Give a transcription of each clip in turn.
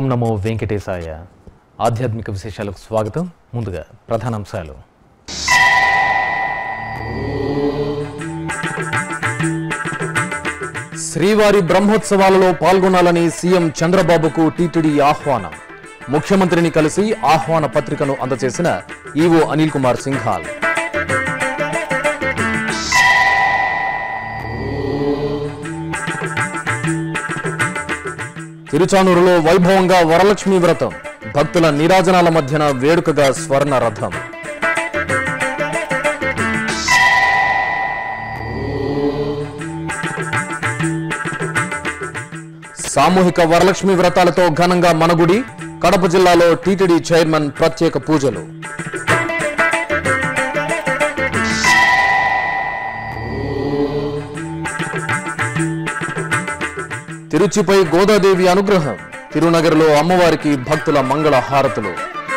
ఓం నమో వెంకటేశాయ ఆధ్యాత్మిక విశేషాలకు స్వాగతం ముందుగా ప్రధానాంశాలు శ్రీవారి బ్రహ్మోత్సవాలలో పాల్గొనాలని సీఎం చంద్రబాబుకు టీటీడీ ఆహ్వానం ముఖ్యమంత్రిని కలిసి ఆహ్వాన పత్రికను అందజేసిన ఈవో అనిల్ కుమార్ సింఘాల్ తిరుచానూరులో వైభవంగా వరలక్ష్మి వ్రతం భక్తుల నీరాజనాల మధ్యన వేడుకగా స్వర్ణ రథం సామూహిక వరలక్ష్మి వ్రతాలతో ఘనంగా మనగుడి కడప జిల్లాలో టీటీడీ చైర్మన్ ప్రత్యేక పూజలు తిరుచిపై గోదాదేవి అనుగ్రహం తిరునగర్లో అమ్మవారికి భక్తుల మంగళ హారతులు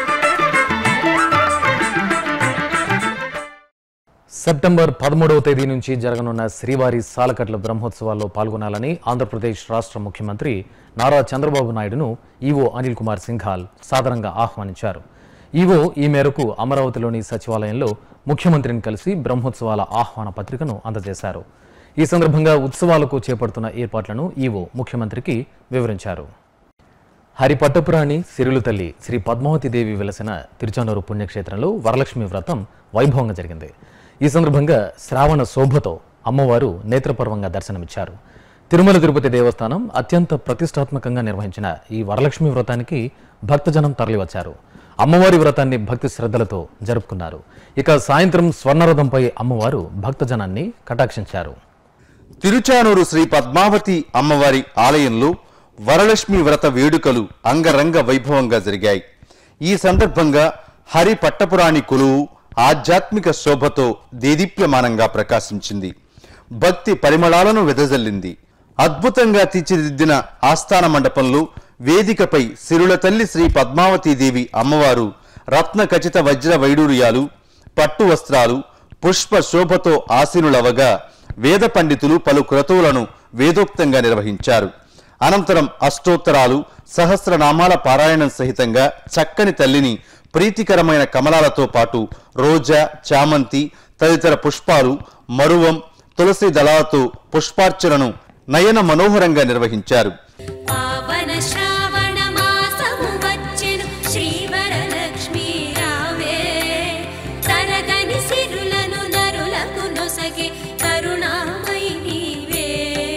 సెప్టెంబర్ పదమూడవ తేదీ నుంచి జరగనున్న శ్రీవారి సాలకట్ల బ్రహ్మోత్సవాల్లో పాల్గొనాలని ఆంధ్రప్రదేశ్ రాష్ట్ర ముఖ్యమంత్రి నారా చంద్రబాబు నాయుడును ఈవో అనిల్ కుమార్ సింఘాల్ సాదరంగా ఆహ్వానించారు ఈవో ఈ మేరకు అమరావతిలోని సచివాలయంలో ముఖ్యమంత్రిని కలిసి బ్రహ్మోత్సవాల ఆహ్వాన పత్రికను అందజేశారు ఈ సందర్భంగా ఉత్సవాలకు చేపడుతున్న ఏర్పాట్లను ఈవో ముఖ్యమంత్రికి వివరించారు హరిపట్టపురాణి సిరులు తల్లి శ్రీ పద్మావతి దేవి వెలసిన తిరుచానూరు పుణ్యక్షేత్రంలో వరలక్ష్మి వ్రతం వైభవంగా జరిగింది ఈ సందర్భంగా శ్రావణ శోభతో అమ్మవారు నేత్రపర్వంగా దర్శనమిచ్చారు తిరుమల తిరుపతి దేవస్థానం అత్యంత ప్రతిష్టాత్మకంగా నిర్వహించిన ఈ వరలక్ష్మి వ్రతానికి భక్తజనం తరలివచ్చారు అమ్మవారి వ్రతాన్ని భక్తి శ్రద్ధలతో జరుపుకున్నారు ఇక సాయంత్రం స్వర్ణరథంపై అమ్మవారు భక్తజనాన్ని కటాక్షించారు తిరుచానూరు శ్రీ పద్మావతి అమ్మవారి ఆలయంలో వరలక్ష్మి వ్రత వేడుకలు అంగరంగ వైభవంగా జరిగాయి ఈ సందర్భంగా హరి పట్టపురాణి కొలువు ఆధ్యాత్మిక శోభతో దేదీప్యమానంగా ప్రకాశించింది భక్తి పరిమళాలను వెదజల్లింది అద్భుతంగా తీర్చిదిద్దిన ఆస్థాన మండపంలో వేదికపై సిరుల తల్లి శ్రీ పద్మావతీదేవి అమ్మవారు రత్న ఖచిత వజ్ర వైడూర్యాలు పట్టు వస్త్రాలు పుష్ప శోభతో ఆసీనులవగా వేద పండితులు పలు క్రతువులను వేదోక్తంగా నిర్వహించారు అనంతరం అష్టోత్తరాలు సహస్రనామాల పారాయణం సహితంగా చక్కని తల్లిని ప్రీతికరమైన కమలాలతో పాటు రోజా చామంతి తదితర పుష్పాలు మరువం తులసి దళాలతో పుష్పార్చనను నయన మనోహరంగా నిర్వహించారు పావన శ్రావణ మాసము వచ్చెను శ్రీవరలక్ష్మీ రావే తరగని సిరులను నరులకు నొసగే కరుణామయి నీవే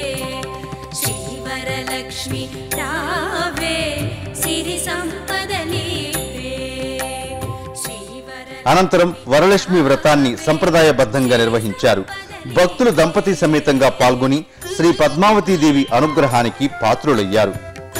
శ్రీవరలక్ష్మి రావే సిరి సంపద నీవే శ్రీవర అనంతరం వరలక్ష్మి వ్రతాన్ని సంప్రదాయబద్ధంగా నిర్వహించారు భక్తులు దంపతి సమేతంగా పాల్గొని శ్రీ పద్మావతీదేవి అనుగ్రహానికి పాత్రులయ్యారు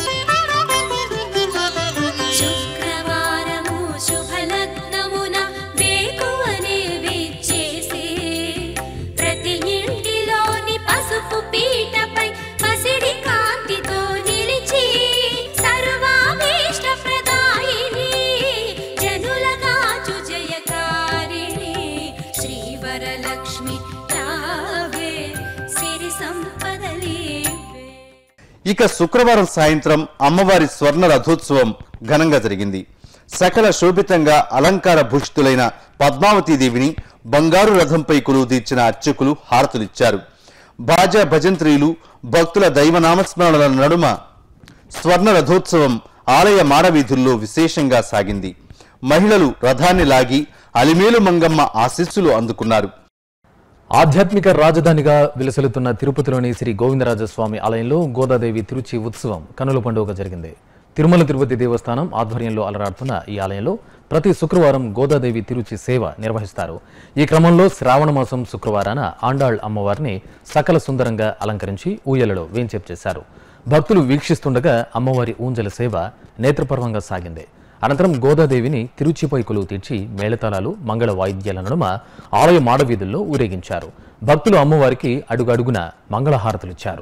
శుక్రవారము శుభలగ్నమున వేకువనే విచ్చేసి ప్రతి ఇంటిలోని పసుపు పీటపై పసిడి కాంతితో నిలిచి సర్వాభీష్ట ప్రదాయిని జనులగాచు జయకారిణి శ్రీవరలక్ష్మి రావే సిరి సంపదలీవే ఇక శుక్రవారం సాయంత్రం అమ్మవారి స్వర్ణ రథోత్సవం ఘనంగా జరిగింది సకల శోభితంగా అలంకార భూషితులైన పద్మావతీదేవిని బంగారు రథంపై కొలువు తీర్చిన అర్చకులు హారతులిచ్చారు బాజా భజంత్రీలు భక్తుల దైవనామస్మరణల నడుమ స్వర్ణ రథోత్సవం ఆలయ మాడవీధుల్లో విశేషంగా సాగింది మహిళలు రథాన్ని లాగి అలిమేలు మంగమ్మ ఆశీస్సులు అందుకున్నారు ఆధ్యాత్మిక రాజధానిగా విలసిల్లుతున్న తిరుపతిలోని శ్రీ గోవిందరాజస్వామి ఆలయంలో గోదాదేవి తిరుచి ఉత్సవం కనుల పండుగ జరిగింది తిరుమల తిరుపతి దేవస్థానం ఆధ్వర్యంలో అలరాడుతున్న ఈ ఆలయంలో ప్రతి శుక్రవారం గోదాదేవి తిరుచి సేవ నిర్వహిస్తారు ఈ క్రమంలో శ్రావణ మాసం శుక్రవారాన ఆండాళ్ అమ్మవారిని సకల సుందరంగా అలంకరించి ఊయలలో వేంచేపు చేశారు భక్తులు వీక్షిస్తుండగా అమ్మవారి ఊంజల సేవ నేత్రపర్వంగా సాగింది అనంతరం గోదాదేవిని తిరుచిపై కొలువు తీర్చి మేళతాళాలు మంగళ వాయిద్యాల నడుమ ఆలయ మాడవీధుల్లో ఊరేగించారు భక్తులు అమ్మవారికి అడుగడుగున మంగళహారతులిచ్చారు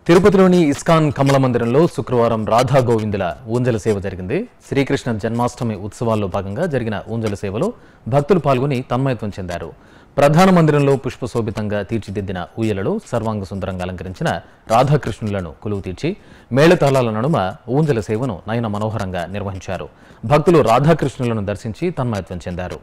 తిరుపతిలోని ఇస్కాన్ కమల మందిరంలో శుక్రవారం రాధా గోవిందుల ఊంజల సేవ జరిగింది శ్రీకృష్ణ జన్మాష్టమి ఉత్సవాల్లో భాగంగా జరిగిన ఊంజల సేవలో భక్తులు పాల్గొని తన్మయత్వం చెందారు ప్రధాన మందిరంలో పుష్పశోభితంగా తీర్చిదిద్దిన ఊయలలో సర్వాంగ సుందరంగా అలంకరించిన రాధాకృష్ణులను కొలువు తీర్చి మేళతాళాల నడుమ ఊంజల సేవను నయన మనోహరంగా నిర్వహించారు భక్తులు రాధాకృష్ణులను దర్శించి తన్మయత్వం చెందారు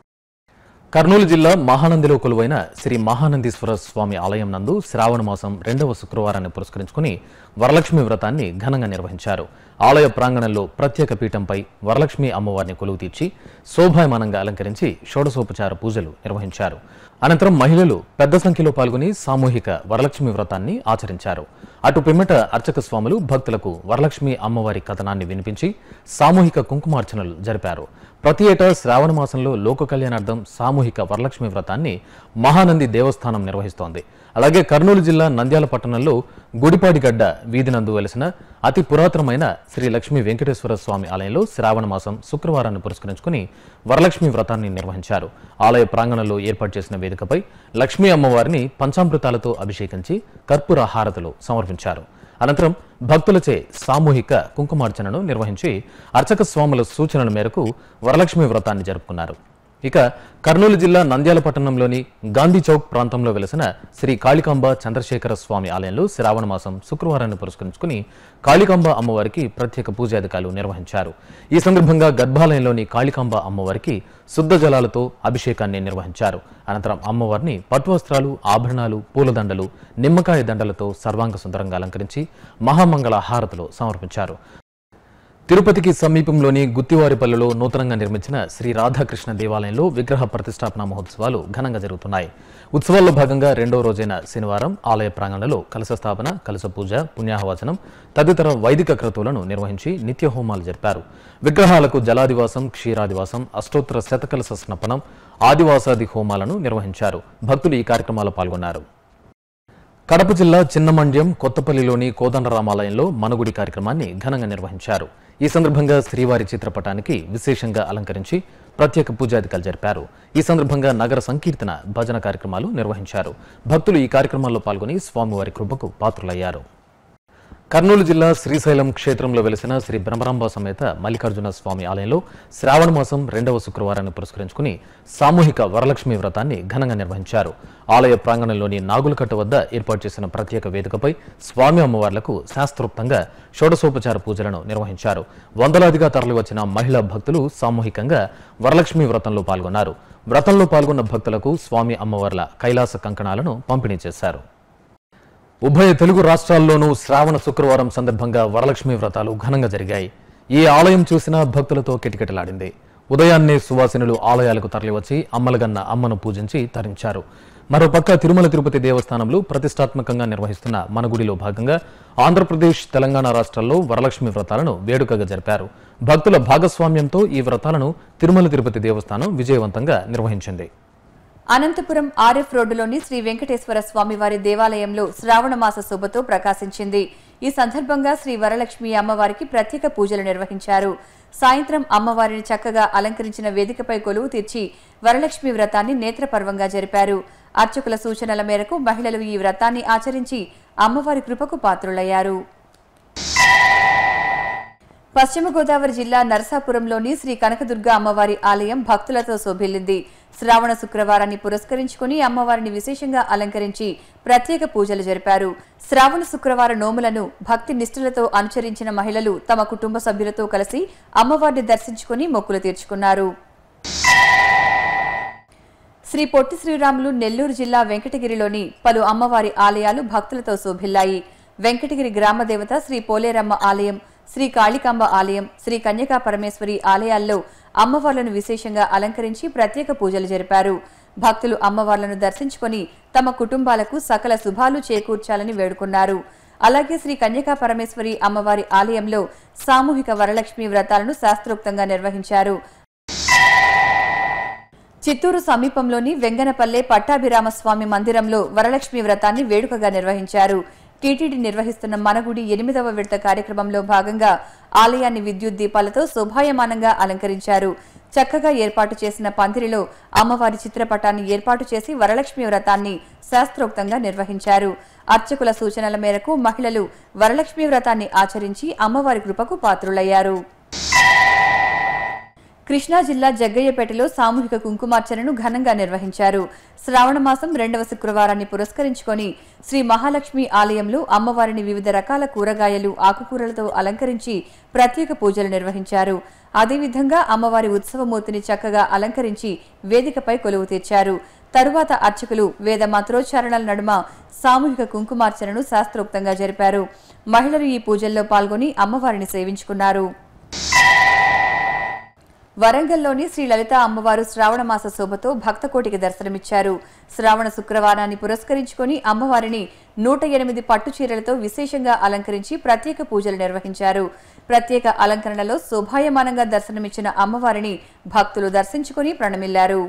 కర్నూలు జిల్లా మహానందిలో కొలువైన శ్రీ మహానందీశ్వర స్వామి ఆలయం నందు శ్రావణ మాసం రెండవ శుక్రవారాన్ని పురస్కరించుకుని వరలక్ష్మి వ్రతాన్ని ఘనంగా నిర్వహించారు ఆలయ ప్రాంగణంలో ప్రత్యేక పీఠంపై వరలక్ష్మి అమ్మవారిని కొలువు తీర్చి శోభాయమానంగా అలంకరించి షోడశోపచార పూజలు నిర్వహించారు అనంతరం మహిళలు పెద్ద సంఖ్యలో పాల్గొని సామూహిక వరలక్ష్మి వ్రతాన్ని ఆచరించారు అటు పిమ్మట అర్చక స్వాములు భక్తులకు వరలక్ష్మి అమ్మవారి కథనాన్ని వినిపించి సామూహిక కుంకుమార్చనలు జరిపారు ప్రతి ఏటా శ్రావణ మాసంలో లోక కళ్యాణార్థం సామూహిక వరలక్ష్మి వ్రతాన్ని మహానంది దేవస్థానం నిర్వహిస్తోంది అలాగే కర్నూలు జిల్లా నంద్యాల పట్టణంలో గుడిపాడిగడ్డ వీధినందు వెలిసిన అతి పురాతనమైన శ్రీ లక్ష్మీ వెంకటేశ్వర స్వామి ఆలయంలో శ్రావణ మాసం శుక్రవారాన్ని పురస్కరించుకుని వరలక్ష్మి వ్రతాన్ని నిర్వహించారు ఆలయ ప్రాంగణంలో ఏర్పాటు చేసిన వేదికపై లక్ష్మీ అమ్మవారిని పంచామృతాలతో అభిషేకించి కర్పూర హారతులు సమర్పించారు అనంతరం భక్తులచే సామూహిక కుంకుమార్చనను నిర్వహించి అర్చక స్వాముల సూచనల మేరకు వరలక్ష్మి వ్రతాన్ని జరుపుకున్నారు ఇక కర్నూలు జిల్లా నంద్యాల పట్టణంలోని గాంధీ చౌక్ ప్రాంతంలో వెలసిన శ్రీ కాళికాంబ చంద్రశేఖర స్వామి ఆలయంలో శ్రావణ మాసం శుక్రవారాన్ని పురస్కరించుకుని కాళికాంబ అమ్మవారికి ప్రత్యేక పూజాధికాలు నిర్వహించారు ఈ సందర్భంగా గర్భాలయంలోని కాళికాంబ అమ్మవారికి శుద్ధ జలాలతో అభిషేకాన్ని నిర్వహించారు అనంతరం అమ్మవారిని పట్టు వస్త్రాలు ఆభరణాలు పూలదండలు నిమ్మకాయ దండలతో సర్వాంగ సుందరంగా అలంకరించి మహామంగళ హారతులు సమర్పించారు తిరుపతికి సమీపంలోని గుత్తివారిపల్లిలో నూతనంగా నిర్మించిన శ్రీ రాధాకృష్ణ దేవాలయంలో విగ్రహ ప్రతిష్టాపన మహోత్సవాలు ఘనంగా జరుగుతున్నాయి ఉత్సవాల్లో భాగంగా రెండో రోజైన శనివారం ఆలయ ప్రాంగణంలో కలశ స్థాపన కలశ పూజ పుణ్యాహవచనం తదితర వైదిక క్రతువులను నిర్వహించి నిత్య హోమాలు జరిపారు విగ్రహాలకు జలాదివాసం క్షీరాదివాసం అష్టోత్తర శతకలశ స్నపనం ఆదివాసాది హోమాలను నిర్వహించారు భక్తులు ఈ కార్యక్రమాల్లో పాల్గొన్నారు కడప జిల్లా చిన్నమండ్యం కొత్తపల్లిలోని కోదండరామాలయంలో మనగుడి కార్యక్రమాన్ని ఘనంగా నిర్వహించారు ఈ సందర్భంగా శ్రీవారి చిత్రపటానికి విశేషంగా అలంకరించి ప్రత్యేక పూజాధికాలు జరిపారు ఈ సందర్భంగా నగర సంకీర్తన భజన కార్యక్రమాలు నిర్వహించారు భక్తులు ఈ కార్యక్రమాల్లో పాల్గొని స్వామివారి కృపకు పాత్రులయ్యారు కర్నూలు జిల్లా శ్రీశైలం క్షేత్రంలో వెలిసిన శ్రీ బ్రహ్మరాంబ సమేత మల్లికార్జున స్వామి ఆలయంలో శ్రావణ మాసం రెండవ శుక్రవారాన్ని పురస్కరించుకుని సామూహిక వరలక్ష్మి వ్రతాన్ని ఘనంగా నిర్వహించారు ఆలయ ప్రాంగణంలోని నాగులకట్ట వద్ద ఏర్పాటు చేసిన ప్రత్యేక వేదికపై స్వామి అమ్మవార్లకు శాస్త్రోక్తంగా షోడశోపచార పూజలను నిర్వహించారు వందలాదిగా తరలివచ్చిన మహిళా భక్తులు సామూహికంగా వరలక్ష్మి వ్రతంలో పాల్గొన్నారు వ్రతంలో పాల్గొన్న భక్తులకు స్వామి అమ్మవార్ల కైలాస కంకణాలను పంపిణీ చేశారు ఉభయ తెలుగు రాష్ట్రాల్లోనూ శ్రావణ శుక్రవారం సందర్భంగా వరలక్ష్మి వ్రతాలు ఘనంగా జరిగాయి ఏ ఆలయం చూసినా భక్తులతో కిటకిటలాడింది ఉదయాన్నే సువాసినులు ఆలయాలకు తరలివచ్చి అమ్మలగన్న అమ్మను పూజించి తరించారు మరోపక్క తిరుమల తిరుపతి దేవస్థానంలో ప్రతిష్టాత్మకంగా నిర్వహిస్తున్న మన గుడిలో భాగంగా ఆంధ్రప్రదేశ్ తెలంగాణ రాష్ట్రాల్లో వరలక్ష్మి వ్రతాలను వేడుకగా జరిపారు భక్తుల భాగస్వామ్యంతో ఈ వ్రతాలను తిరుమల తిరుపతి దేవస్థానం విజయవంతంగా నిర్వహించింది అనంతపురం ఆర్ఎఫ్ రోడ్డులోని శ్రీ వెంకటేశ్వర స్వామివారి దేవాలయంలో శ్రావణ మాస శోభతో ప్రకాశించింది ఈ సందర్భంగా శ్రీ వరలక్ష్మి అమ్మవారికి ప్రత్యేక పూజలు నిర్వహించారు సాయంత్రం అమ్మవారిని చక్కగా అలంకరించిన వేదికపై కొలువు తీర్చి వరలక్ష్మి వ్రతాన్ని నేత్రపర్వంగా జరిపారు అర్చకుల సూచనల మేరకు మహిళలు ఈ వ్రతాన్ని ఆచరించి అమ్మవారి కృపకు పాత్రులయ్యారు పశ్చిమ గోదావరి జిల్లా నరసాపురంలోని శ్రీ కనకదుర్గ అమ్మవారి ఆలయం భక్తులతో శోభిల్లింది శ్రావణ శుక్రవారాన్ని పురస్కరించుకుని అమ్మవారిని విశేషంగా అలంకరించి ప్రత్యేక పూజలు జరిపారు శ్రావణ శుక్రవార నోములను భక్తి నిష్ఠులతో అనుచరించిన మహిళలు తమ కుటుంబ సభ్యులతో కలిసి అమ్మవారిని దర్శించుకుని మొక్కులు తీర్చుకున్నారు శ్రీ పొట్టి శ్రీరాములు నెల్లూరు జిల్లా వెంకటగిరిలోని పలు అమ్మవారి ఆలయాలు భక్తులతో శోభిల్లాయి వెంకటగిరి గ్రామ దేవత శ్రీ పోలేరమ్మ ఆలయం శ్రీ కాళికాంబ ఆలయం శ్రీ కన్యకా పరమేశ్వరి ఆలయాల్లో అమ్మవార్లను విశేషంగా అలంకరించి ప్రత్యేక పూజలు జరిపారు భక్తులు అమ్మవార్లను దర్శించుకొని తమ కుటుంబాలకు సకల శుభాలు చేకూర్చాలని వేడుకున్నారు అలాగే శ్రీ కన్యకా పరమేశ్వరి అమ్మవారి ఆలయంలో సామూహిక వరలక్ష్మి వ్రతాలను శాస్త్రోక్తంగా నిర్వహించారు చిత్తూరు సమీపంలోని వెంగనపల్లె పట్టాభిరామస్వామి మందిరంలో వరలక్ష్మి వ్రతాన్ని వేడుకగా నిర్వహించారు టీటీడీ నిర్వహిస్తున్న మనగుడి ఎనిమిదవ విడత కార్యక్రమంలో భాగంగా ఆలయాన్ని విద్యుత్ దీపాలతో శోభాయమానంగా అలంకరించారు చక్కగా ఏర్పాటు చేసిన పందిరిలో అమ్మవారి చిత్రపటాన్ని ఏర్పాటు చేసి వరలక్ష్మి వ్రతాన్ని శాస్త్రోక్తంగా నిర్వహించారు అర్చకుల సూచనల మేరకు మహిళలు వరలక్ష్మి వ్రతాన్ని ఆచరించి అమ్మవారి కృపకు పాత్రులయ్యారు కృష్ణా జిల్లా జగ్గయ్యపేటలో సామూహిక కుంకుమార్చనను ఘనంగా నిర్వహించారు శ్రావణ మాసం రెండవ శుక్రవారాన్ని పురస్కరించుకొని శ్రీ మహాలక్ష్మి ఆలయంలో అమ్మవారిని వివిధ రకాల కూరగాయలు ఆకుకూరలతో అలంకరించి ప్రత్యేక పూజలు నిర్వహించారు అదేవిధంగా అమ్మవారి ఉత్సవమూర్తిని చక్కగా అలంకరించి వేదికపై కొలువు తీర్చారు తరువాత అర్చకులు వేద మంత్రోచ్చారణల నడుమ సామూహిక కుంకుమార్చనను శాస్త్రోక్తంగా జరిపారు మహిళలు ఈ పూజల్లో పాల్గొని అమ్మవారిని సేవించుకున్నారు వరంగల్లోని శ్రీ లలిత అమ్మవారు శ్రావణ మాస శోభతో భక్తకోటికి దర్శనమిచ్చారు శ్రావణ శుక్రవారాన్ని పురస్కరించుకొని అమ్మవారిని నూట ఎనిమిది పట్టు చీరలతో విశేషంగా అలంకరించి ప్రత్యేక పూజలు నిర్వహించారు ప్రత్యేక అలంకరణలో శోభాయమానంగా దర్శనమిచ్చిన అమ్మవారిని భక్తులు దర్శించుకుని ప్రణమిల్లారు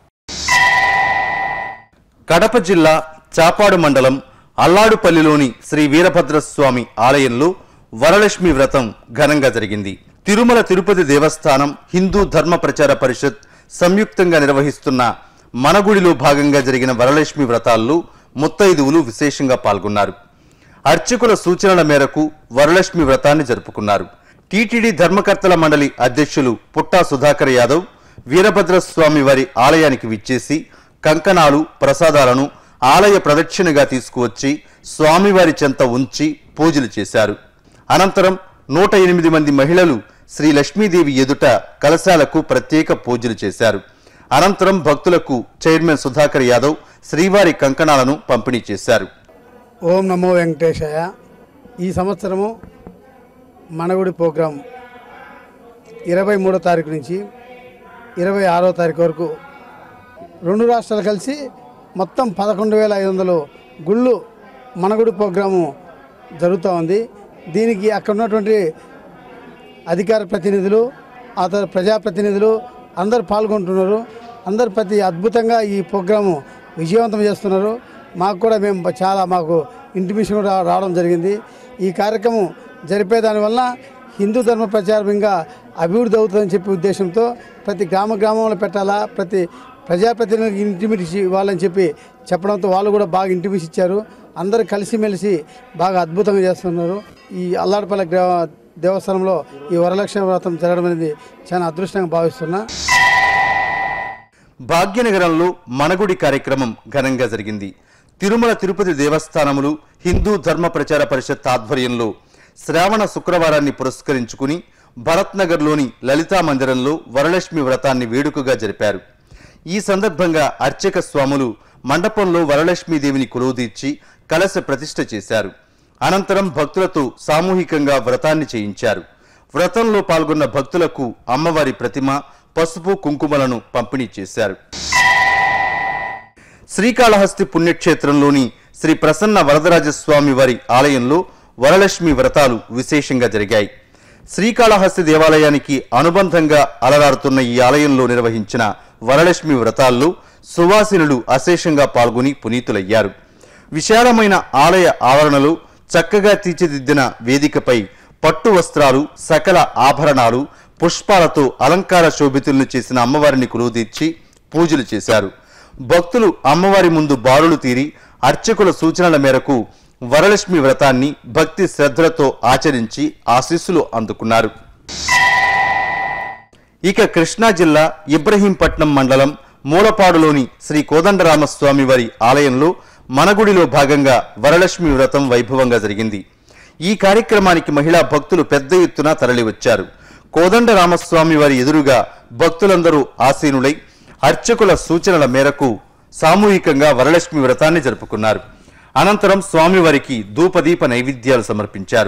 కడప జిల్లా చాపాడు మండలం అల్లాడుపల్లిలోని శ్రీ వీరభద్రస్వామి ఆలయంలో వరలక్ష్మి వ్రతం ఘనంగా జరిగింది తిరుమల తిరుపతి దేవస్థానం హిందూ ధర్మ ప్రచార పరిషత్ సంయుక్తంగా నిర్వహిస్తున్న మనగుడిలో భాగంగా జరిగిన వరలక్ష్మి వ్రతాల్లో ముత్తైదువులు విశేషంగా పాల్గొన్నారు అర్చకుల సూచనల మేరకు వరలక్ష్మి వ్రతాన్ని జరుపుకున్నారు టీటీడీ ధర్మకర్తల మండలి అధ్యక్షులు పుట్టా సుధాకర్ యాదవ్ వీరభద్రస్వామి వారి ఆలయానికి విచ్చేసి కంకణాలు ప్రసాదాలను ఆలయ ప్రదక్షిణగా తీసుకువచ్చి స్వామివారి చెంత ఉంచి పూజలు చేశారు అనంతరం నూట ఎనిమిది మంది మహిళలు శ్రీ లక్ష్మీదేవి ఎదుట కలశాలకు ప్రత్యేక పూజలు చేశారు అనంతరం భక్తులకు చైర్మన్ సుధాకర్ యాదవ్ శ్రీవారి కంకణాలను పంపిణీ చేశారు ఓం నమో వెంకటేశాయ ఈ సంవత్సరము మనగుడి ప్రోగ్రాం ఇరవై మూడో తారీఖు నుంచి ఇరవై ఆరో తారీఖు వరకు రెండు రాష్ట్రాలు కలిసి మొత్తం పదకొండు వేల ఐదు వందలు గుళ్ళు మనగుడి ప్రోగ్రాము జరుగుతూ ఉంది దీనికి అక్కడ ఉన్నటువంటి అధికార ప్రతినిధులు ఆ తర్వాత ప్రజాప్రతినిధులు అందరూ పాల్గొంటున్నారు అందరు ప్రతి అద్భుతంగా ఈ ప్రోగ్రాము విజయవంతం చేస్తున్నారు మాకు కూడా మేము చాలా మాకు ఇంటిమేషన్ కూడా రావడం జరిగింది ఈ కార్యక్రమం జరిపేదానివల్ల హిందూ ధర్మ ప్రచారం ఇంకా అభివృద్ధి అవుతుందని చెప్పే ఉద్దేశంతో ప్రతి గ్రామ గ్రామంలో పెట్టాలా ప్రతి ప్రజాప్రతినిధులకు ఇంటిమిటిసి ఇవ్వాలని చెప్పి చెప్పడంతో వాళ్ళు కూడా బాగా ఇంటిమిసి ఇచ్చారు అందరూ కలిసిమెలిసి బాగా అద్భుతంగా చేస్తున్నారు ఈ అల్లాడపల్లి గ్రా దేవస్థానంలో ఈ వరలక్ష్మి వ్రతం జరగడం అనేది చాలా అదృష్టంగా భావిస్తున్నా భాగ్యనగరంలో మనగుడి కార్యక్రమం ఘనంగా జరిగింది తిరుమల తిరుపతి దేవస్థానములు హిందూ ధర్మ ప్రచార పరిషత్ ఆధ్వర్యంలో శ్రావణ శుక్రవారాన్ని పురస్కరించుకుని భరత్ నగర్లోని లలితా మందిరంలో వరలక్ష్మి వ్రతాన్ని వేడుకగా జరిపారు ఈ సందర్భంగా అర్చక స్వాములు మండపంలో వరలక్ష్మీదేవిని కొలువుదీర్చి కలశ ప్రతిష్ఠ చేశారు అనంతరం భక్తులతో సామూహికంగా వ్రతాన్ని చేయించారు వ్రతంలో పాల్గొన్న భక్తులకు అమ్మవారి ప్రతిమ పసుపు కుంకుమలను పంపిణీ చేశారు శ్రీకాళహస్తి పుణ్యక్షేత్రంలోని శ్రీ ప్రసన్న వరదరాజస్వామి వారి ఆలయంలో వరలక్ష్మి వ్రతాలు విశేషంగా జరిగాయి శ్రీకాళహస్తి దేవాలయానికి అనుబంధంగా అలరారుతున్న ఈ ఆలయంలో నిర్వహించిన వరలక్ష్మి వ్రతాల్లో సువాసినులు అశేషంగా పాల్గొని పునీతులయ్యారు విశాలమైన ఆలయ ఆవరణలో చక్కగా తీర్చిదిద్దిన వేదికపై పట్టు వస్త్రాలు సకల ఆభరణాలు పుష్పాలతో అలంకార శోభితులను చేసిన అమ్మవారిని కొలువుదీర్చి పూజలు చేశారు భక్తులు అమ్మవారి ముందు బారులు తీరి అర్చకుల సూచనల మేరకు వరలక్ష్మి వ్రతాన్ని భక్తి శ్రద్ధలతో ఆచరించి ఆశీస్సులు అందుకున్నారు ఇక కృష్ణా జిల్లా ఇబ్రహీంపట్నం మండలం మూలపాడులోని శ్రీ కోదండరామస్వామి వారి ఆలయంలో మనగుడిలో భాగంగా వరలక్ష్మి వ్రతం వైభవంగా జరిగింది ఈ కార్యక్రమానికి మహిళా భక్తులు పెద్ద ఎత్తున తరలివచ్చారు కోదండరామస్వామి వారి ఎదురుగా భక్తులందరూ ఆసీనులై అర్చకుల సూచనల మేరకు సామూహికంగా వరలక్ష్మి వ్రతాన్ని జరుపుకున్నారు అనంతరం స్వామివారికి ధూపదీప నైవేద్యాలు సమర్పించారు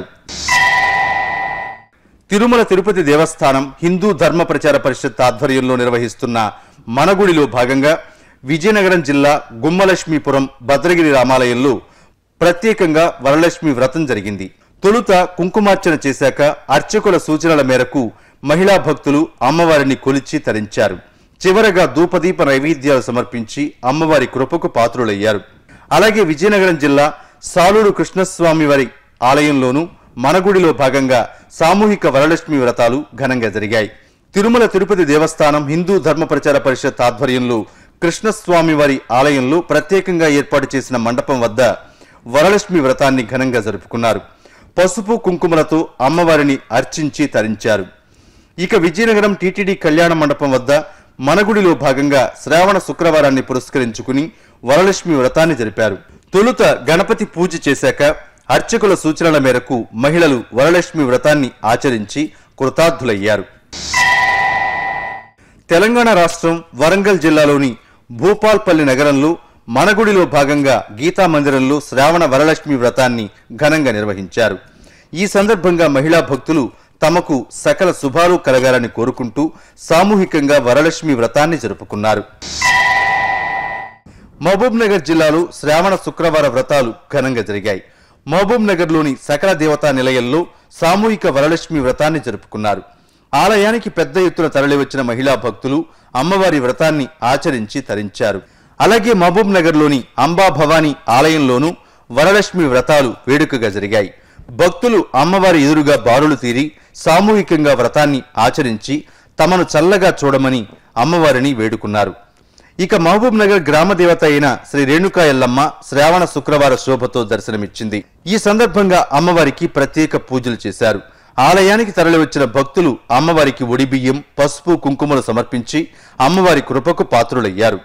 తిరుమల తిరుపతి దేవస్థానం హిందూ ధర్మ ప్రచార పరిషత్ ఆధ్వర్యంలో నిర్వహిస్తున్న మనగుడిలో భాగంగా విజయనగరం జిల్లా గుమ్మలక్ష్మీపురం భద్రగిరి రామాలయంలో ప్రత్యేకంగా వరలక్ష్మి వ్రతం జరిగింది తొలుత కుంకుమార్చన చేశాక అర్చకుల సూచనల మేరకు మహిళా భక్తులు అమ్మవారిని కొలిచి తరించారు చివరగా ధూపదీప నైవేద్యాలు సమర్పించి అమ్మవారి కృపకు పాత్రులయ్యారు అలాగే విజయనగరం జిల్లా సాలూరు కృష్ణస్వామి వారి ఆలయంలోనూ మనగుడిలో భాగంగా సామూహిక వరలక్ష్మి వ్రతాలు ఘనంగా జరిగాయి తిరుమల తిరుపతి దేవస్థానం హిందూ ధర్మ ప్రచార పరిషత్ ఆధ్వర్యంలో కృష్ణస్వామి వారి ఆలయంలో ప్రత్యేకంగా ఏర్పాటు చేసిన మండపం వద్ద వరలక్ష్మి వ్రతాన్ని ఘనంగా జరుపుకున్నారు పసుపు కుంకుమలతో అమ్మవారిని అర్చించి తరించారు ఇక విజయనగరం టీటీడీ కళ్యాణ మండపం వద్ద మనగుడిలో భాగంగా శ్రావణ శుక్రవారాన్ని పురస్కరించుకుని వరలక్ష్మి వ్రతాన్ని జరిపారు తొలుత గణపతి పూజ చేశాక అర్చకుల సూచనల మేరకు మహిళలు వరలక్ష్మి వ్రతాన్ని ఆచరించి కృతార్థులయ్యారు తెలంగాణ రాష్ట్రం వరంగల్ జిల్లాలోని భూపాల్పల్లి నగరంలో మనగుడిలో భాగంగా గీతా మందిరంలో శ్రావణ వరలక్ష్మి వ్రతాన్ని ఘనంగా నిర్వహించారు ఈ సందర్భంగా మహిళా భక్తులు తమకు సకల శుభాలు కలగాలని కోరుకుంటూ సామూహికంగా వరలక్ష్మి వ్రతాన్ని జరుపుకున్నారు మహబూబ్ నగర్ జిల్లాలో శ్రావణ శుక్రవార వ్రతాలు ఘనంగా జరిగాయి మహబూబ్ నగర్లోని సకల దేవతా నిలయంలో సామూహిక వరలక్ష్మి వ్రతాన్ని జరుపుకున్నారు ఆలయానికి పెద్ద ఎత్తున తరలివచ్చిన మహిళా భక్తులు అమ్మవారి వ్రతాన్ని ఆచరించి తరించారు అలాగే మహబూబ్ నగర్లోని అంబా భవానీ ఆలయంలోనూ వరలక్ష్మి వ్రతాలు వేడుకగా జరిగాయి భక్తులు అమ్మవారి ఎదురుగా బారులు తీరి సామూహికంగా వ్రతాన్ని ఆచరించి తమను చల్లగా చూడమని అమ్మవారిని వేడుకున్నారు ఇక మహబూబ్ నగర్ గ్రామ దేవత అయిన శ్రీ రేణుకా ఎల్లమ్మ శ్రావణ శుక్రవార శోభతో దర్శనమిచ్చింది ఈ సందర్భంగా అమ్మవారికి ప్రత్యేక పూజలు చేశారు ఆలయానికి తరలివచ్చిన భక్తులు అమ్మవారికి ఒడిబియ్యం పసుపు కుంకుమలు సమర్పించి అమ్మవారి కృపకు పాత్రులయ్యారు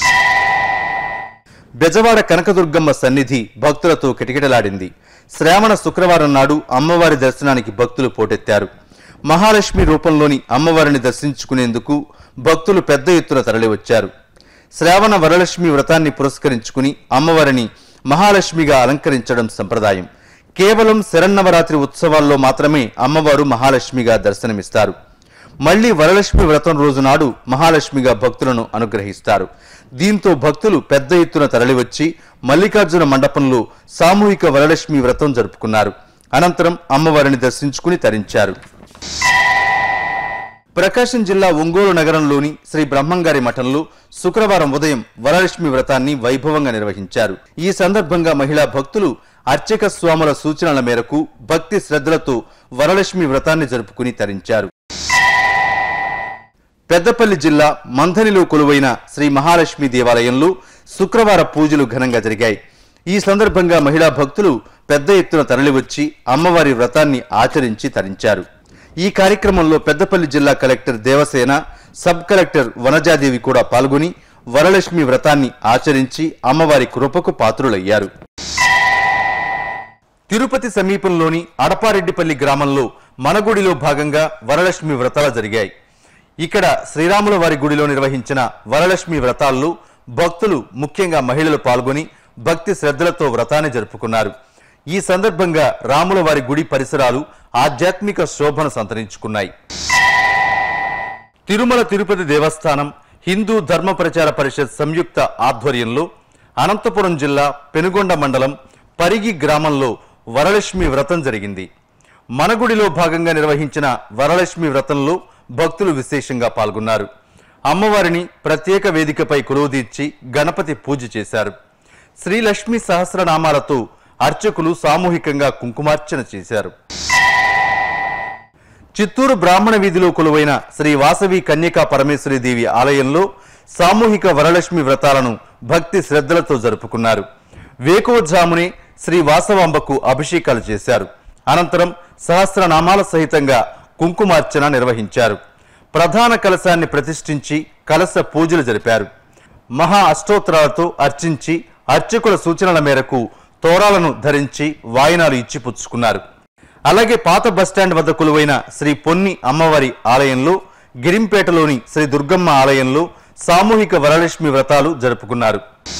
బెజవాడ కనకదుర్గమ్మ సన్నిధి భక్తులతో కిటకిటలాడింది శ్రావణ శుక్రవారం నాడు అమ్మవారి దర్శనానికి భక్తులు పోటెత్తారు మహాలక్ష్మి రూపంలోని అమ్మవారిని దర్శించుకునేందుకు భక్తులు పెద్ద ఎత్తున తరలివచ్చారు శ్రావణ వరలక్ష్మి వ్రతాన్ని పురస్కరించుకుని అమ్మవారిని మహాలక్ష్మిగా అలంకరించడం సంప్రదాయం కేవలం శరన్నవరాత్రి ఉత్సవాల్లో మాత్రమే అమ్మవారు మహాలక్ష్మిగా దర్శనమిస్తారు మళ్లీ వరలక్ష్మి వ్రతం రోజు నాడు మహాలక్ష్మిగా భక్తులను అనుగ్రహిస్తారు దీంతో భక్తులు పెద్ద ఎత్తున తరలివచ్చి మల్లికార్జున మండపంలో సామూహిక వరలక్ష్మి వ్రతం జరుపుకున్నారు అనంతరం అమ్మవారిని దర్శించుకుని తరించారు ప్రకాశం జిల్లా ఒంగోలు నగరంలోని శ్రీ బ్రహ్మంగారి మఠంలో శుక్రవారం ఉదయం వరలక్ష్మి వ్రతాన్ని వైభవంగా నిర్వహించారు ఈ సందర్భంగా మహిళా భక్తులు అర్చక స్వాముల సూచనల మేరకు భక్తి శ్రద్ధలతో వరలక్ష్మి వ్రతాన్ని జరుపుకుని తరించారు పెద్దపల్లి జిల్లా మంథనిలో కొలువైన శ్రీ మహాలక్ష్మి దేవాలయంలో శుక్రవార పూజలు ఘనంగా జరిగాయి ఈ సందర్భంగా మహిళా భక్తులు పెద్ద ఎత్తున తరలివచ్చి అమ్మవారి వ్రతాన్ని ఆచరించి తరించారు ఈ కార్యక్రమంలో పెద్దపల్లి జిల్లా collector Devasena sub collector Vanajadevi కూడా పాల్గొని వరలక్ష్మి వ్రతాన్ని ఆచరించి అమ్మవారి కృపకు పాత్రులయ్యారు తిరుపతి సమీపంలోని అడపారెడ్డిపల్లి గ్రామంలో మనగుడిలో భాగంగా వరలక్ష్మి వ్రతాలు జరిగాయి ఇక్కడ శ్రీరాముల వారి గుడిలో నిర్వహించిన వరలక్ష్మి వ్రతాల్లో భక్తులు ముఖ్యంగా మహిళలు పాల్గొని భక్తి శ్రద్ధలతో వ్రతాన్ని జరుపుకున్నారు ఈ సందర్భంగా రాముల వారి గుడి పరిసరాలు ఆధ్యాత్మిక శోభను సంతరించుకున్నాయి తిరుమల తిరుపతి దేవస్థానం హిందూ ధర్మ ప్రచార పరిషత్ సంయుక్త ఆధ్వర్యంలో అనంతపురం జిల్లా పెనుగొండ మండలం పరిగి గ్రామంలో వరలక్ష్మి వ్రతం జరిగింది మనగుడిలో భాగంగా నిర్వహించిన వరలక్ష్మి వ్రతంలో భక్తులు విశేషంగా పాల్గొన్నారు అమ్మవారిని ప్రత్యేక వేదికపై కొలువుదీర్చి గణపతి పూజ చేశారు శ్రీలక్ష్మి సహస్రనామాలతో అర్చకులు సామూహికంగా కుంకుమార్చన చేశారు చిత్తూరు బ్రాహ్మణ వీధిలో కొలువైన శ్రీ వాసవి కన్యకా పరమేశ్వరి దేవి ఆలయంలో సామూహిక వరలక్ష్మి వ్రతాలను భక్తి శ్రద్ధలతో జరుపుకున్నారు వేకోజామునే శ్రీ వాసవాంబకు అభిషేకాలు చేశారు అనంతరం సహస్రనామాల సహితంగా కుంకుమార్చన నిర్వహించారు ప్రధాన కలశాన్ని ప్రతిష్ఠించి కలశ పూజలు జరిపారు మహా అష్టోత్తరాలతో అర్చించి అర్చకుల సూచనల మేరకు తోరాలను ధరించి వాయినాలు ఇచ్చి పుచ్చుకున్నారు అలాగే పాత బస్టాండ్ వద్ద కొలువైన శ్రీ పొన్ని అమ్మవారి ఆలయంలో గిరింపేటలోని శ్రీ దుర్గమ్మ ఆలయంలో సామూహిక వరలక్ష్మి వ్రతాలు జరుపుకున్నారు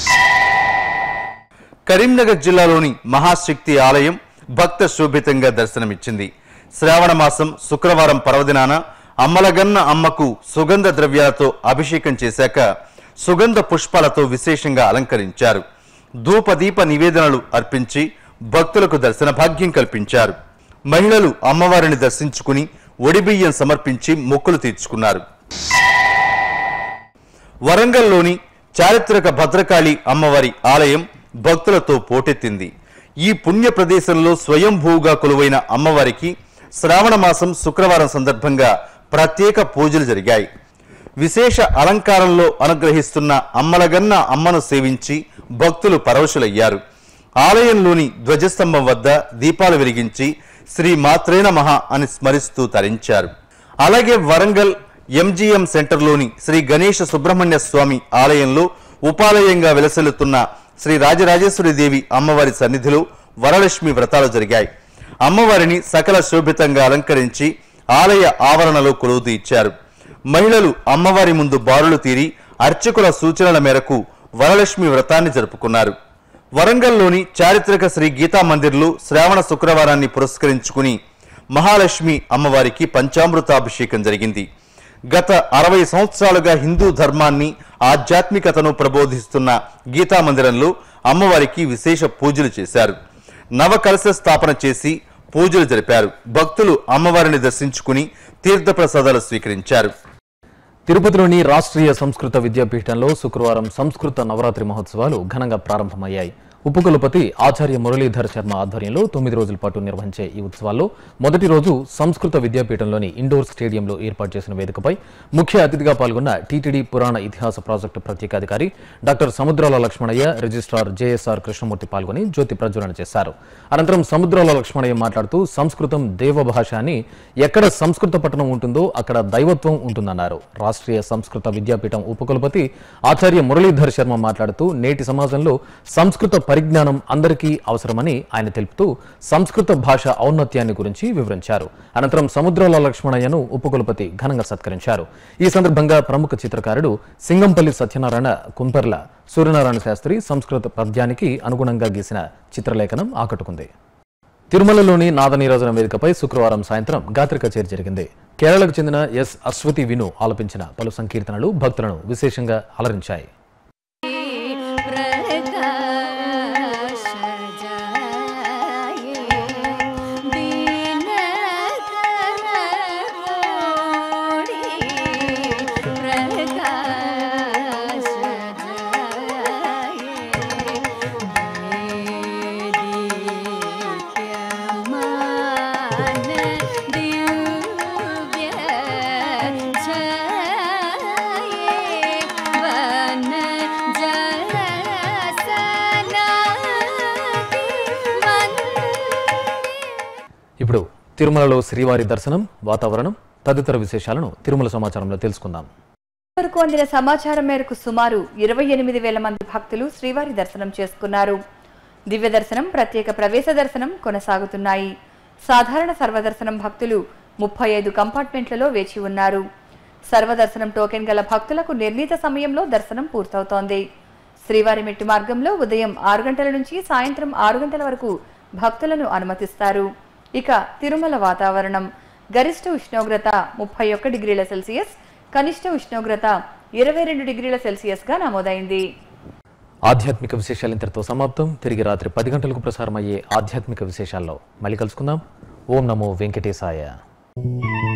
కరీంనగర్ జిల్లాలోని మహాశక్తి ఆలయం భక్త శోభితంగా దర్శనమిచ్చింది శ్రావణ మాసం శుక్రవారం పర్వదినాన అమ్మలగన్న అమ్మకు సుగంధ ద్రవ్యాలతో అభిషేకం చేశాక సుగంధ పుష్పాలతో విశేషంగా అలంకరించారు ధూపదీప నివేదనలు అర్పించి భక్తులకు దర్శన భాగ్యం కల్పించారు మహిళలు అమ్మవారిని దర్శించుకుని ఒడిబియ్యం సమర్పించి మొక్కులు తీర్చుకున్నారు వరంగల్లోని చారిత్రక భద్రకాళి అమ్మవారి ఆలయం భక్తులతో పోటెత్తింది ఈ పుణ్య ప్రదేశంలో స్వయంభూగా కొలువైన అమ్మవారికి శ్రావణ మాసం శుక్రవారం సందర్భంగా ప్రత్యేక పూజలు జరిగాయి విశేష అలంకారంలో అనుగ్రహిస్తున్న అమ్మలగన్న అమ్మను సేవించి భక్తులు పరవశులయ్యారు ఆలయంలోని ధ్వజస్తంభం వద్ద దీపాలు వెలిగించి శ్రీ మాత్రేన మహా అని స్మరిస్తూ తరించారు అలాగే వరంగల్ ఎంజీఎం సెంటర్లోని శ్రీ గణేష సుబ్రహ్మణ్య స్వామి ఆలయంలో ఉపాలయంగా వెలసిల్లుతున్న శ్రీ రాజరాజేశ్వరి దేవి అమ్మవారి సన్నిధిలో వరలక్ష్మి వ్రతాలు జరిగాయి అమ్మవారిని సకల శోభితంగా అలంకరించి ఆలయ ఆవరణలో కొలువు ఇచ్చారు మహిళలు అమ్మవారి ముందు బారులు తీరి అర్చకుల సూచనల మేరకు వరలక్ష్మి వ్రతాన్ని జరుపుకున్నారు వరంగల్లోని చారిత్రక శ్రీ గీతా మందిర్లో శ్రావణ శుక్రవారాన్ని పురస్కరించుకుని మహాలక్ష్మి అమ్మవారికి పంచామృతాభిషేకం జరిగింది గత అరవై సంవత్సరాలుగా హిందూ ధర్మాన్ని ఆధ్యాత్మికతను ప్రబోధిస్తున్న గీతా మందిరంలో అమ్మవారికి విశేష పూజలు చేశారు నవకలశ స్థాపన చేసి పూజలు జరిపారు భక్తులు అమ్మవారిని దర్శించుకుని తీర్థప్రసాదాలు స్వీకరించారు తిరుపతిలోని రాష్ట్రీయ సంస్కృత విద్యాపీఠంలో శుక్రవారం సంస్కృత నవరాత్రి మహోత్సవాలు ఘనంగా ప్రారంభమయ్యాయి ఉపకులపతి ఆచార్య మురళీధర్ శర్మ ఆధ్వర్యంలో తొమ్మిది రోజుల పాటు నిర్వహించే ఈ ఉత్సవాల్లో మొదటి రోజు సంస్కృత విద్యాపీఠంలోని ఇండోర్ స్టేడియంలో ఏర్పాటు చేసిన వేదికపై ముఖ్య అతిథిగా పాల్గొన్న టీటీడీ పురాణ ఇతిహాస ప్రాజెక్టు ప్రత్యేకాధికారి doctor Samudrala Lakshmanaiah registrar JSR Krishnamurthy పాల్గొని జ్యోతి ప్రజ్వలన చేశారు అనంతరం సముద్రాల లక్ష్మణయ్య మాట్లాడుతూ సంస్కృతం దేవభాష అని ఎక్కడ సంస్కృత పట్టణం ఉంటుందో అక్కడ దైవత్వం ఉంటుందన్నారు రాష్ట్రీయ సంస్కృత విద్యాపీఠం ఉపకులపతి ఆచార్య మురళీధర్ శర్మ మాట్లాడుతూ నేటి సమాజంలో సంస్కృత పరిజ్ఞానం అందరికీ అవసరమని ఆయన తెలుపుతూ సంస్కృత భాష ఔన్నత్యాన్ని గురించి వివరించారు అనంతరం సముద్రాల లక్ష్మణయ్యను ఉపకులపతి ఘనంగా సత్కరించారు ఈ సందర్భంగా ప్రముఖ చిత్రకారుడు సింగంపల్లి సత్యనారాయణ కుంపర్ల సూర్యనారాయణ శాస్త్రి సంస్కృత పద్యానికి అనుగుణంగా గీసిన చిత్రలేఖనం ఆకట్టుకుంది తిరుమలలోని నాదనీరాజన వేదికపై శుక్రవారం సాయంత్రం గాత్రి కచేరీ జరిగింది కేరళకు చెందిన ఎస్ అశ్వతి విను ఆలపించిన పలు సంకీర్తనలు భక్తులను విశేషంగా అలరించాయి प्रकाश जाए दीन कर कोड़ी प्रकाश जाए दीप्यमान दिव्य छाये वन ఇప్పుడు తిరుమలలో శ్రీవారి దర్శనం వాతావరణం తదితర విశేషాలను తిరుమల సమాచారంలో తెలుసుకుందాం వరకు అందిన సమాచారం మేరకు సుమారు ఇరవై ఎనిమిది వేల మంది భక్తులు శ్రీవారి దర్శనం చేసుకున్నారు దివ్య దర్శనం ప్రత్యేక ప్రవేశ దర్శనం కొనసాగుతున్నాయి సాధారణ సర్వదర్శనం భక్తులు ముప్పై ఐదు కంపార్ట్మెంట్లలో వేచి ఉన్నారు సర్వదర్శనం టోకెన్ గల భక్తులకు నిర్ణీత సమయంలో దర్శనం పూర్తవుతోంది శ్రీవారి మెట్టు మార్గంలో ఉదయం ఆరు గంటల నుంచి సాయంత్రం ఆరు గంటల వరకు భక్తులను అనుమతిస్తారు ఇక తిరుమల వాతావరణం గరిష్ట ఉష్ణోగ్రత ముప్పై ఒక్క డిగ్రీల సెల్సియస్ కనిష్ట ఉష్ణోగ్రత ఇరవై రెండు డిగ్రీల సెల్సియస్గా నమోదైంది ఆధ్యాత్మిక విశేషాలు ఇంతటితో సమాప్తం తిరిగి రాత్రి పది గంటలకు ప్రసారమయ్యే ఆధ్యాత్మిక విశేషాల్లో మళ్ళీ కలుసుకుందాం ఓం నమో వెంకటేశాయ